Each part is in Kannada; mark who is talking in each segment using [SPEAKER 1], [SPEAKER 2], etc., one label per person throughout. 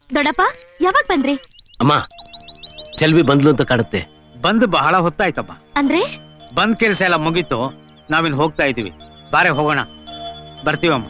[SPEAKER 1] ದೊಡ್ಡಪ್ಪ ಯಾವಾಗ ಬಂದ್ರಿ
[SPEAKER 2] ಅಮ್ಮ ಚೆಲ್ವಿ ಬಂದ್ಲು ಅಂತ ಕಾಡುತ್ತೆ
[SPEAKER 3] ಬಂದು ಬಹಳ ಹೊತ್ತಾಯ್ತಪ್ಪ
[SPEAKER 1] ಅಂದ್ರೆ
[SPEAKER 3] ಬಂದ್ ಕೆಲಸ ಎಲ್ಲ ಮುಗೀತು ನಾವಿನ್ ಹೋಗ್ತಾ ಇದೀವಿ ಬಾರೆ ಹೋಗೋಣ ಬರ್ತೀವಮ್ಮ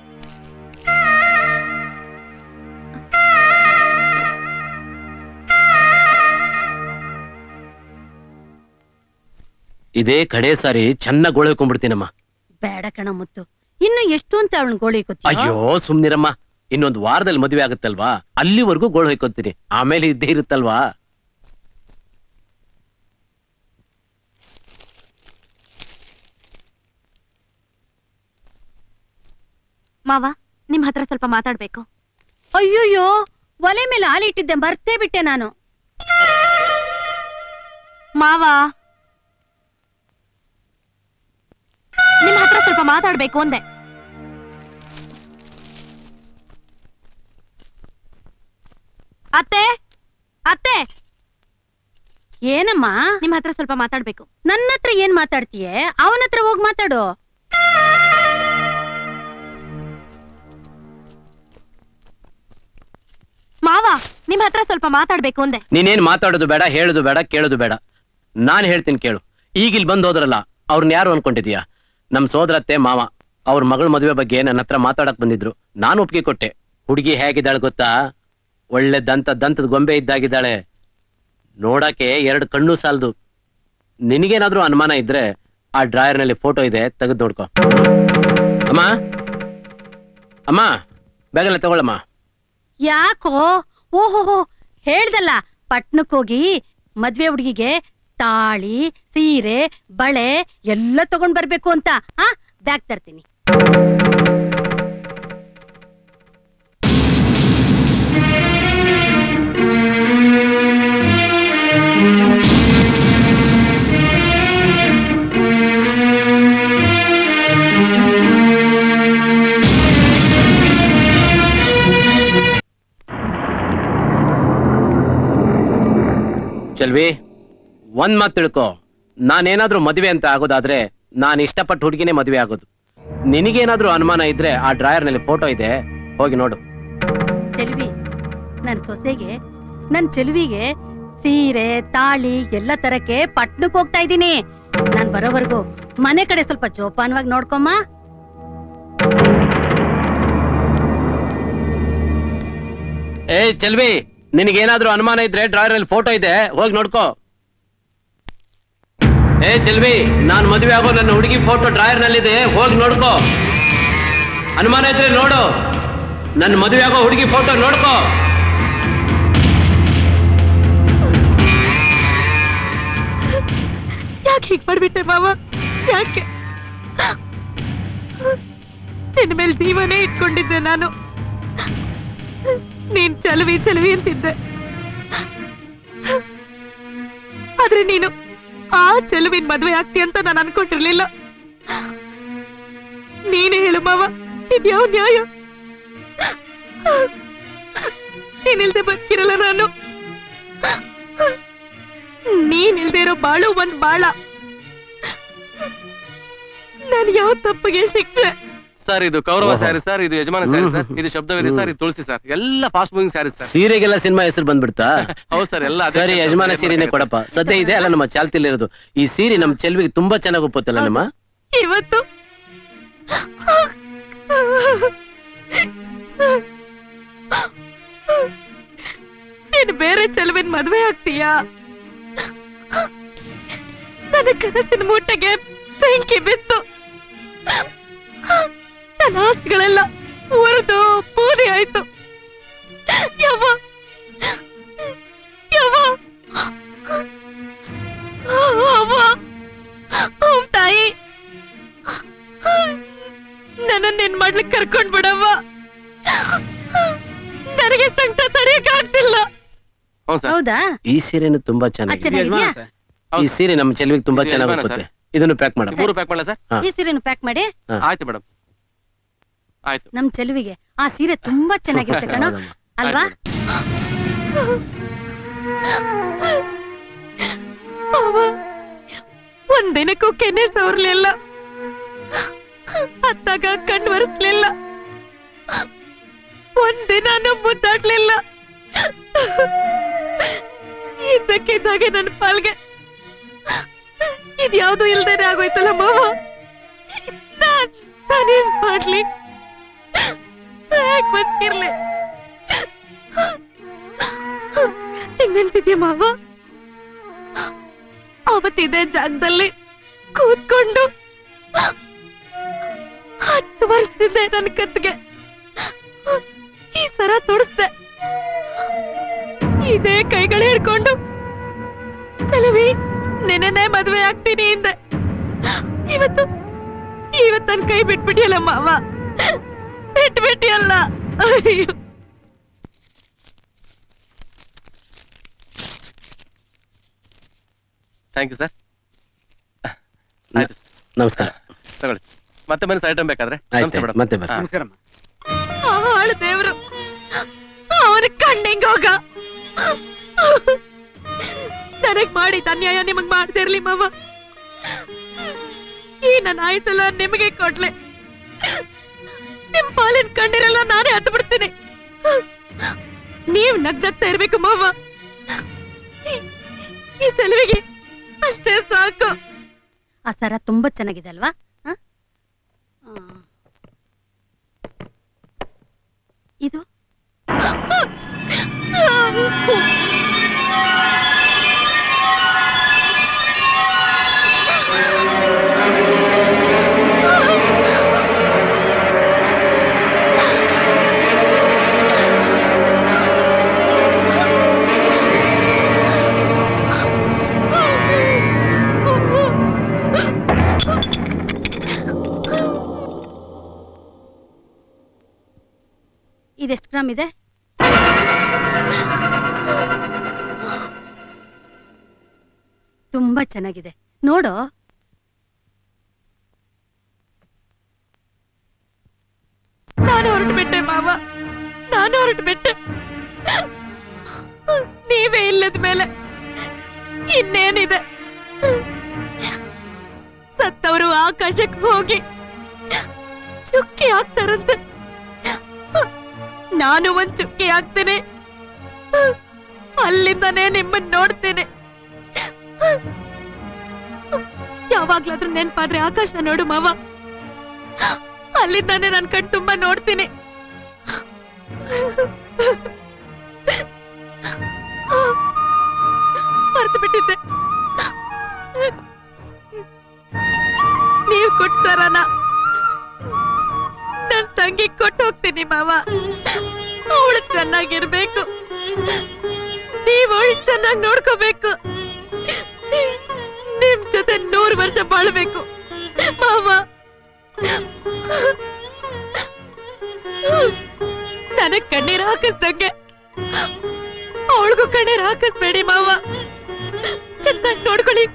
[SPEAKER 2] ಇದೇ ಕಡೆ ಸಾರಿ ಚೆನ್ನಾಗಿ ಗೋಳ್ಕೊಂಡ್ಬಿಡ್ತೀನಮ್ಮ
[SPEAKER 4] ಬೇಡ ಕಣ ಮುತ್ತು ಇನ್ನು ಎಷ್ಟು ಅಂತ ಅವಳನ್ ಗೋಳಿ
[SPEAKER 2] ಅಯ್ಯೋ ಸುಮ್ನಿರಮ್ಮ ಇನ್ನೊಂದು ವಾರದಲ್ಲಿ ಮದುವೆ ಆಗುತ್ತಲ್ವಾ ಅಲ್ಲಿವರೆಗೂ ಗೋಳು ಹೊಯ್ಕೋತೀನಿ ಆಮೇಲೆ ಇದ್ದೇ ಇರುತ್ತಲ್ವಾ
[SPEAKER 1] ಮಾವ ನಿಮ್ ಹತ್ರ ಸ್ವಲ್ಪ ಮಾತಾಡ್ಬೇಕು
[SPEAKER 4] ಅಯ್ಯೋಯ್ಯೋ ಒಲೆ ಮೇಲೆ ಹಾಲು ಇಟ್ಟಿದ್ದೆ ಮರ್ತೇ ಬಿಟ್ಟೆ ನಾನು
[SPEAKER 1] ಮಾವ ನಿಮ್ ಹತ್ರ ಸ್ವಲ್ಪ ಮಾತಾಡ್ಬೇಕು ಅಂದೆ ಅತ್ತೆ ಅತ್ತೆ
[SPEAKER 4] ಏನಮ್ಮ
[SPEAKER 1] ನಿಮ್ ಹತ್ರ ಸ್ವಲ್ಪ ಮಾತಾಡ್ಬೇಕು
[SPEAKER 4] ನನ್ನ ಹತ್ರ ಏನ್ ಮಾತಾಡ್ತೀಯ ಅವನ ಹತ್ರ ಹೋಗ್ ಮಾತಾಡು
[SPEAKER 1] ಮಾವ ನಿಮ್ ಹತ್ರ ಸ್ವಲ್ಪ ಮಾತಾಡ್ಬೇಕು ಅಂದೆ
[SPEAKER 2] ನೀನೇನ್ ಮಾತಾಡೋದು ಬೇಡ ಹೇಳೋದು ಬೇಡ ಕೇಳೋದು ಬೇಡ ನಾನ್ ಹೇಳ್ತೀನಿ ಕೇಳು ಈಗ ಇಲ್ಲಿ ಬಂದ್ ಹೋದ್ರಲ್ಲ ಅವ್ರನ್ನ ಯಾರು ಅನ್ಕೊಂಡಿದ್ಯಾ ನಮ್ ಸೋದರತ್ತೆ ಮಾವ ಅವ್ರ ಮಗಳ ಮದುವೆ ಬಗ್ಗೆ ನನ್ನ ಹತ್ರ ಮಾತಾಡಕ್ ಬಂದಿದ್ರು ನಾನು ಒಪ್ಪಿಗೆ ಕೊಟ್ಟೆ ಹುಡುಗಿ ಹೇಗಿದ್ದಾಳೆ ಗೊತ್ತಾ ಒಳ್ಳೆ ದಂತ ದಂತದ ಗೊಂಬೆ ಇದ್ದಾಗಿದ್ದಾಳೆ ನೋಡಕ್ಕೆ ಎರಡು ಕಣ್ಣು ಸಾಲದು ನಿನಗೇನಾದ್ರೂ ಅನುಮಾನ ಇದ್ರೆ ಆ ಡ್ರಾಯರ್ ನಲ್ಲಿ ಫೋಟೋ ಇದೆ ತೆಗೆದು ನೋಡ್ಕೊ ಅಮ್ಮ ಅಮ್ಮ ಬ್ಯಾಗೆಲ್ಲ ತಗೊಳಮ್ಮ
[SPEAKER 4] ಯಾಕೋ ಓಹೋಹೋ ಹೇಳ್ದಲ್ಲ ಪಟ್ನಕ್ ಹೋಗಿ ಮದ್ವೆ ಹುಡುಗಿಗೆ ತಾಳಿ ಸೀರೆ ಬಳೆ ಎಲ್ಲ ತಗೊಂಡ್ ಬರ್ಬೇಕು ಅಂತ ಆ ಬ್ಯಾಗ್ ತರ್ತೀನಿ
[SPEAKER 2] ಚಲ್ವಿ ಒಂದ್ ಮಾತ್ ತಿಳ್ಕೊ ನಾನೇನಾದ್ರೂ ಮದುವೆ ಅಂತ ಆಗೋದಾದ್ರೆ ನಾನು ಇಷ್ಟಪಟ್ಟ ಹುಡುಗಿನೇ ಮದುವೆ ಆಗೋದು ನಿನಗೇನಾದ್ರೂ ಅನುಮಾನ ಇದ್ರೆ ಆ ಡ್ರಾಯರ್ ನಲ್ಲಿ ಫೋಟೋ ಇದೆ ಹೋಗಿ ನೋಡು
[SPEAKER 4] ಚೆಲುವಿ ನನ್ ಸೊಸೆಗೆ ನನ್ ಚೆಲುವಿಗೆ ಸೀರೆ ತಾಳಿ ಎಲ್ಲ ತರಕ್ಕೆ ಪಟ್ನಕ್ ಹೋಗ್ತಾ ಇದ್ದೀನಿ ನಾನ್ ಬರೋವರೆಗೂ ಮನೆ ಕಡೆ ಸ್ವಲ್ಪ ಜೋಪಾನವಾಗಿ ನೋಡ್ಕೊಮ್ಮ
[SPEAKER 2] ಏ ಚಲ್ವಿ ನಿನಗೇನಾದ್ರೂ ಅನುಮಾನ ಇದ್ರೆ ಡ್ರಾಯರ್ ನಲ್ಲಿ ಫೋಟೋ ಇದೆ ಹೋಗಿ ನೋಡ್ಕೋ ಏ ಚೆಲ್ವಿ ನಾನ್ ಮದುವೆ ಆಗೋ ನನ್ನ ಹುಡುಗಿ ಫೋಟೋ ಡ್ರಾಯರ್ ನಲ್ಲಿದೆ ಹೋಗಿ ನೋಡ್ಕೋ ಅನುಮಾನ ಇದ್ರೆ ನೋಡು ನನ್ನ ಮದುವೆ ಆಗೋ ಹುಡುಗಿ ಫೋಟೋ ನೋಡ್ಕೋ
[SPEAKER 1] ಯಾಕೆ ಹೀಗ್ ಮಾಡ್ಬಿಟ್ಟೆ ಮಾವ ಯಾಕೆ ನಿನ್ ಮೇಲೆ ಜೀವನೇ ಇಟ್ಕೊಂಡಿದ್ದೆ ನಾನು ನೀನ್ ಚಲವಿ ಚಲವಿ ಅಂತಿದ್ದೆ ಆದ್ರೆ ನೀನು ಆ ಚೆಲುವಿನ ಮದ್ವೆ ಆಗ್ತಿ ಅಂತ ನಾನು ಅನ್ಕೊಂಡಿರ್ಲಿಲ್ಲ ನೀನೇ ಹೇಳು ಮಾವ ಇದ್ಯಾವ ನ್ಯಾಯ ನೀನಿಲ್ದೆ ಬದುಕಿರಲ್ಲ ನಾನು ನೀನಿಲ್ದೇ ಇರೋ ಬಾಳು ಒಂದ್ ಬಾಳ ನಾನು ಯಾವ ತಪ್ಪಿಗೆ ಶಿಕ್ಷೆ
[SPEAKER 5] ಸರ್ ಇದು ಕೌರವ
[SPEAKER 2] ಓಹೋ.
[SPEAKER 5] ಸ್ಯಾರಿ ಸರ್ ಇದು ಯಜಮಾನ ಸ್ಯಾರಿ ಸರ್
[SPEAKER 2] ಹ್ಮ್.
[SPEAKER 5] ಇದು ಶಬ್ದವೇರಿ ಸರ್ ಇದು ತುಳಸಿ ಸರ್ ಎಲ್ಲ ಫಾಸ್ಟ್ ಮೂವಿಂಗ್ ಸ್ಯಾರಿ ಸರ್
[SPEAKER 2] ಸೀರೆಗೆಲ್ಲ ಸಿನಿಮಾ ಹೆಸರು ಬಂದ್ಬಿಡ್ತಾ
[SPEAKER 5] ಹೌದು ಸರ್ ಎಲ್ಲ ಅದೇ
[SPEAKER 2] ಸರಿ
[SPEAKER 5] ಸರ್,
[SPEAKER 2] ಯಜಮಾನ
[SPEAKER 5] ಏನ್
[SPEAKER 2] ಸೀರೆನೆ
[SPEAKER 5] ಮಾಡಕ್ಕಾಗತ್ತೆ?
[SPEAKER 2] ಕೊಡಪ್ಪ ಸದ್ಯ ಇದೆ ಅಲ್ಲ ನಮ್ಮ ಚಾಲ್ತಿಲಿರೋದು ಈ ಸೀರೆ ನಮ್ ಚೆಲ್ವಿಗೆ ತುಂಬಾ ಚೆನ್ನಾಗಿ ಒಪ್ಪುತ್ತಲ್ಲ ನಮ್ಮ
[SPEAKER 1] ಇವತ್ತು ನೀನು ಬೇರೆ ಚೆಲುವಿನ ಮದ್ವೆ ಆಗ್ತೀಯಾ ನನ್ನ ಕನಸಿನ ಮೂಟೆಗೆ ಬೆಂಕಿ ಬಿತ್ತು ನನ್ನ ಆಸ್ತಿಗಳೆಲ್ಲ ಉರಿದು ಪೂರಿ ಆಯ್ತು ಯವ್ವ ಯವ್ವ ಅವ್ವ ಅವ್ನ್ ತಾಯಿ ನನ್ನ ನಿನ್ ಮಾಡ್ಲಿಕ್ಕೆ ಕರ್ಕೊಂಡ್ ಬಿಡವ್ವ ನನಗೆ ಸಂಕಟ ತಡೆಯಕ್ ಆಗ್ತಿಲ್ಲ
[SPEAKER 5] ಹೌದು ಸರ್
[SPEAKER 4] ಹೌದಾ
[SPEAKER 2] ಈ ಸೀರೆನು ತುಂಬಾ ಚೆನ್ನಾಗಿದೆ
[SPEAKER 4] ಚೆನ್ನಾಗಿದ್ಯಾ
[SPEAKER 2] ಈ ಸೀರೆ ನಮ್ಮ ಚೆಲ್ವಿಗೆ ತುಂಬಾ
[SPEAKER 5] ಇದು
[SPEAKER 2] ಚೆನ್ನಾಗಿ
[SPEAKER 5] ಯಜಮಾನ
[SPEAKER 2] ಒಪ್ಪುತ್ತೆ ಇದನ್ನು ಪ್ಯಾಕ್ ಮಾಡ
[SPEAKER 5] ಮೂರು ಪ್ಯಾಕ್ ಮಾಡಲ ಸರ್
[SPEAKER 2] ಹಾ.
[SPEAKER 4] ಈ ಸೀರೆನು ಪ್ಯಾಕ್ ಮಾಡಿ
[SPEAKER 5] ಆಯ್ತು ಮೇಡಮ್ ಆಯ್ತು
[SPEAKER 4] ನಮ್ ಚೆಲುವಿಗೆ ಆ ಸೀರೆ ತುಂಬಾ ಚೆನ್ನಾಗಿರುತ್ತೆ ಕಣ ಅಲ್ವಾ
[SPEAKER 1] ಅವ್ವ, ಒಂದಿನಕ್ಕೂ ಕೆನೆ ಸೋರ್ಲಿಲ್ಲ ಅತ್ತಾಗ ಕಣ್ ಒರೆಸ್ಲಿಲ್ಲ ಒಂದಿನಾನು ಮುದ್ದಾಡ್ಲಿಲ್ಲ ಯಾಕೆ ನನ್ನ ಪಾಲ್ಗೆ ಇದ್ಯಾವ್ದು ಇಲ್ದೇನೆ ಆಗೋಯ್ತಲ್ಲ ಮಾವ ನಾನ್ ನಾನೇನ್ ಮಾಡ್ಲಿ ಯಾಕೆ ಬದುಕಿರ್ಲಿ ನಿಂಗ್ ನೆನ್ಪಿದ್ಯಾ ಮಾವ ಅವತ್ತಿದೆ ಜಾಗದಲ್ಲಿ ಕೂತ್ಕೊಂಡು ಹತ್ತು ವರ್ಷದಿಂದ ನನ್ನ ಕತ್ಗೆ ಈ ಸರ ತೊಡಸ್ದೆ ಇದೇ ಕೈಗಳು ಹಿಡ್ಕೊಂಡು ಚಲವಿ ನೆನೆನೆ ಮದುವೆ ಆಗ್ತೀನಿ ಹಿಂದೆ ಇವತ್ತು ಇವತ್ತು ನನ್ ಕೈ ಬಿಟ್ಬಿಟ್ಟಿಯಲ್ಲ ಮಾವ ಬಿಟ್ಬಿಟ್ಟಿಯಲ್ಲ ಅಯ್ಯೋ
[SPEAKER 5] ಥ್ಯಾಂಕ್ ಯು ಸರ್ ಆಯ್ತು
[SPEAKER 2] ನಮಸ್ಕಾರ
[SPEAKER 5] ತಗೊಳ್ಳಿ ಮತ್ತೆ ಬನ್ನಿ ಸರ್ ಐಟಮ್ ಬೇಕಾದ್ರೆ ನಮಸ್ತೆ
[SPEAKER 2] ಆಯ್ತು
[SPEAKER 5] ಮೇಡಮ್
[SPEAKER 2] ಮತ್ತೆ ಬರ್ತೀನಿ
[SPEAKER 3] ನಮಸ್ಕಾರಮ್ಮ
[SPEAKER 1] ಹಾಳು ದೇವ್ರು ಅವನ ಕಣ್ಣಿಂಗ್ ಹೋಗ ನನಗ್ ಮಾಡಿದ ಅನ್ಯಾಯ ನಿಮಗ್ ಮಾಡ್ತಿರ್ಲಿ ಮಾವ ಈ ನನ್ನ ಆಯ್ತಲ್ಲ ನಿಮಗೆ ಕೊಡ್ಲೆ ನಿಮ್ ಪಾಲಿನ ಕಣ್ಣಿರಲ್ಲ ನಾನೇ ಹತ್ತು ಬಿಡ್ತೀನಿ ನೀವ್ ನಗ್ನಗ್ತಾ ಇರ್ಬೇಕು ಮಾವ ಈ- ಈ ಚೆಲುವಿಗೆ ಅಷ್ಟೇ ಸಾಕು
[SPEAKER 4] ಆ ಸರ ತುಂಬಾ ಚೆನ್ನಾಗಿದೆ ಅಲ್ವಾ ಹ? ಆ. ಇದು ಇದೆಷ್ಟು ಗ್ರಾಮ್ ಇದೆ ತುಂಬಾ ಚೆನ್ನಾಗಿದೆ ನೋಡು
[SPEAKER 1] ನಾನು ಹೊರಟು ಬಿಟ್ಟೆ ಮಾವ ನಾನು ಹೊರಟು ಬಿಟ್ಟೆ ನೀವೇ ಇಲ್ಲದ ಮೇಲೆ ಇನ್ನೇನಿದೆ ಸತ್ತವರು ಆಕಾಶಕ್ಕೆ ಹೋಗಿ ಚುಕ್ಕಿ ಆಗ್ತಾರಂತೆ ನಾನು ಒಂದ್ ಚುಕ್ಕಿ ಆಗ್ತೇನೆ ಅಲ್ಲಿಂದನೇ ನಿಮ್ಮನ್ನ ನೋಡ್ತೇನೆ ಯಾವಾಗ್ಲಾದ್ರೂ ನೆನ್ಪಾದ್ರೆ ಆಕಾಶ ನೋಡು ಮಾವ ಅಲ್ಲಿಂದಾನೆ ನನ್ ಕಣ್ ತುಂಬಾ ನೋಡ್ತೀನಿ ಮರ್ತು ಬಿಟ್ಟಿದ್ದೆ ನೀವ್ ಕೊಟ್ಟಾರನ ನನ್ ತಂಗಿ ಕೊಟ್ಟು ಹೋಗ್ತೀನಿ ಮಾವ ಅವಳು ಚೆನ್ನಾಗಿರ್ಬೇಕು ನೀವು ಅವಳು ಚೆನ್ನಾಗಿ ನೋಡ್ಕೋಬೇಕು ನಿಮ್ ಜೊತೆ ನೂರು ವರ್ಷ ಬಾಳ್ಬೇಕು ಮಾವ ನನಗ್ ಕಣ್ಣೀರ್ ಹಾಕಿಸ್ದಂಗೆ ಅವಳಿಗೂ ಕಣ್ಣೀರ್ ಹಾಕಿಸ್ಬೇಡಿ ಮಾವ ಚೆನ್ನಾಗಿ ನೋಡ್ಕೊಳ್ಳಿ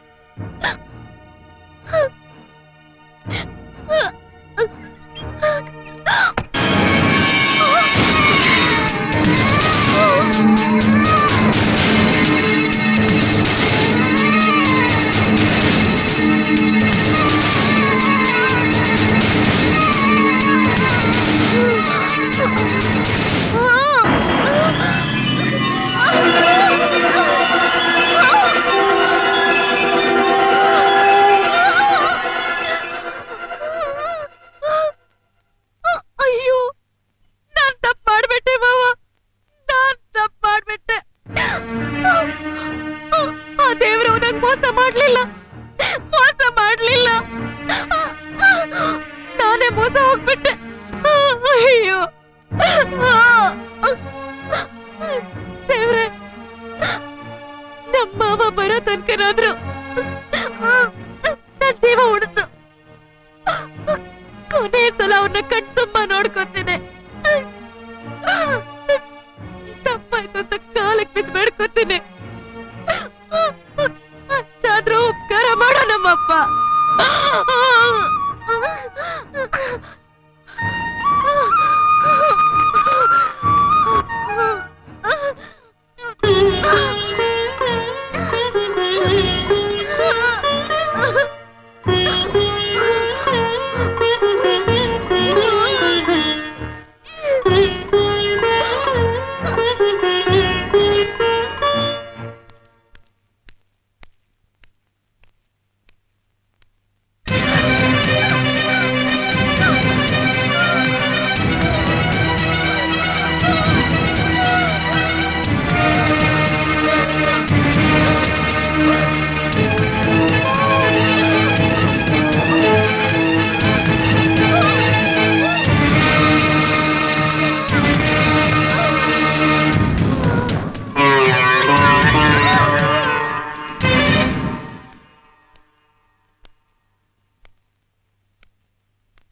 [SPEAKER 1] ಅಯ್ಯೋ ನಾನ್ ತಪ್ಪು ಮಾಡ್ಬಿಟ್ಟೆ ಮಾವ ನಾನ್ ತಪ್ಪು ಮಾಡ್ಬಿಟ್ಟೆ ಆ ದೇವ್ರು ನಂಗ್ ಮೋಸ ಮಾಡ್ಲಿಲ್ಲ ಮೋಸ ಮಾಡ್ಲಿಲ್ಲ ನಾನೇ ಮೋಸ ಹೋಗ್ಬಿಟ್ಟೆ ಅಯ್ಯೋ ದೇವ್ರೆ ನಮ್ಮ ಮಾವ ಬರೋ ತನಕನಾದ್ರು ನನ್ ಜೀವ ಉಳಿಸು ಕೊನೆ ಸಲ ಅವ್ರನ್ನ ಕಣ್ ತುಂಬಾ ನೋಡ್ಕೊತೀನಿ ತಪ್ಪಾಯ್ತು ಅಂತ ಕಾಲಕ್ಕೆ ಬಿದ್ದು ಬೇಡ್ಕೊತೀನಿ ಅಷ್ಟಾದ್ರೂ ಉಪಕಾರ ಮಾಡೋ ನಮ್ಮಪ್ಪ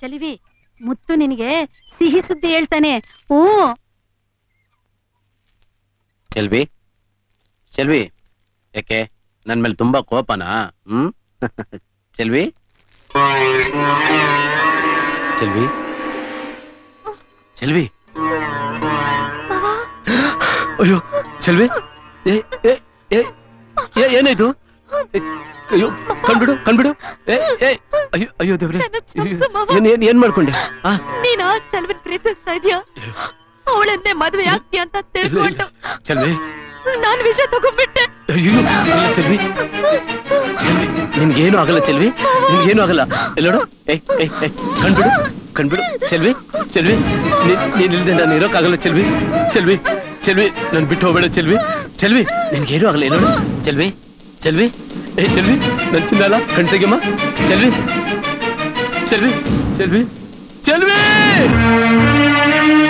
[SPEAKER 4] ಚಲಿವಿ ಮುತ್ತು ನಿನಗೆ ಸಿಹಿ ಸುದ್ದಿ ಹೇಳ್ತಾನೆ ಹ್ಞೂ
[SPEAKER 2] ಚೆಲ್ವಿ ಚೆಲ್ವಿ ಯಾಕೆ ನನ್ ಮೇಲೆ ತುಂಬಾ ಕೋಪನಾ ಹ್ಮ್ ಚೆಲ್ವಿ ಚೆಲ್ವಿ ಚೆಲ್ವಿ ಅಯ್ಯೋ ಚೆಲ್ವಿ ಏ ಏ ಏ ಏ, ಏನಾಯ್ತು ಏ, ಅಯ್ಯೋ ಕಣ್ಬಿಡು ಕಣ್ಬಿಡು ಏ ಏ ಅಯ್ಯೋ ಅಯ್ಯೋ ದೇವ್ರೆ
[SPEAKER 1] ನನ್ನ ಕ್ಷಮಿಸು ಮಾವ.
[SPEAKER 2] ಏನ್ ಏನ್ ಏನ್ ಮಾಡ್ಕೊಂಡೆ ಆ
[SPEAKER 1] ನೀನ್ ಆ ಚಲವನ್ ಪ್ರೀತಿಸ್ತಾ ಇದೀಯಾ ಅವಳನ್ನೇ ಮದ್ವೆ ಆಗ್ತೀಯ ಅಂತ ತಿಳ್ಕೊಂಡು
[SPEAKER 2] ಚೆಲ್ವಿ
[SPEAKER 1] ನಾನ್ ವಿಷಯ ತಗೊಂಡ್ಬಿಟ್ಟೆ
[SPEAKER 2] ಅಯ್ಯೋ ಇಲ್ಲ ಚೆಲ್ವಿ ಚೆಲ್ವಿ ನಿನ್ಗೇನು ಆಗಲ್ಲ ಚೆಲ್ವಿ ನಿನ್ಗೇನು ಆಗಲ್ಲ ಎಲ್ಲೋಡು ಏಯ್ ಏಯ್ ಏಯ್ ಕಣ್ಬಿಡು ಕಣ್ಬಿಡು ಚೆಲ್ವಿ ಚೆಲ್ವಿ ನೀನ್ ನೀನ್ ಇಲ್ದೆ ನಾನು ಇರೋಕ್ಕಾಗಲ್ಲ ಚೆಲ್ವಿ ಚೆಲ್ವಿ ಚೆಲ್ವಿ ನನ್ ಬಿಟ್ಟು ಹೋಗ್ಬೇಡ ಚೆಲ್ವಿ ಚೆಲ್ವಿ ನಿನ್ಗೇನು ಆಗಲ್ಲ ಎಲ್ಲೋಡು ಚೆಲ್ವಿ ಚೆಲ್ವಿ ಏ ಚೆಲ್ವಿ ನನ್ ಚಿನ್ನಲ್ಲ ಕಣ್ ತೆಗೆಮ್ಮ ಚೆಲ್ವಿ ಚೆಲ್ವಿ ಚೆಲ್ವಿ ಚೆಲ್ವಿ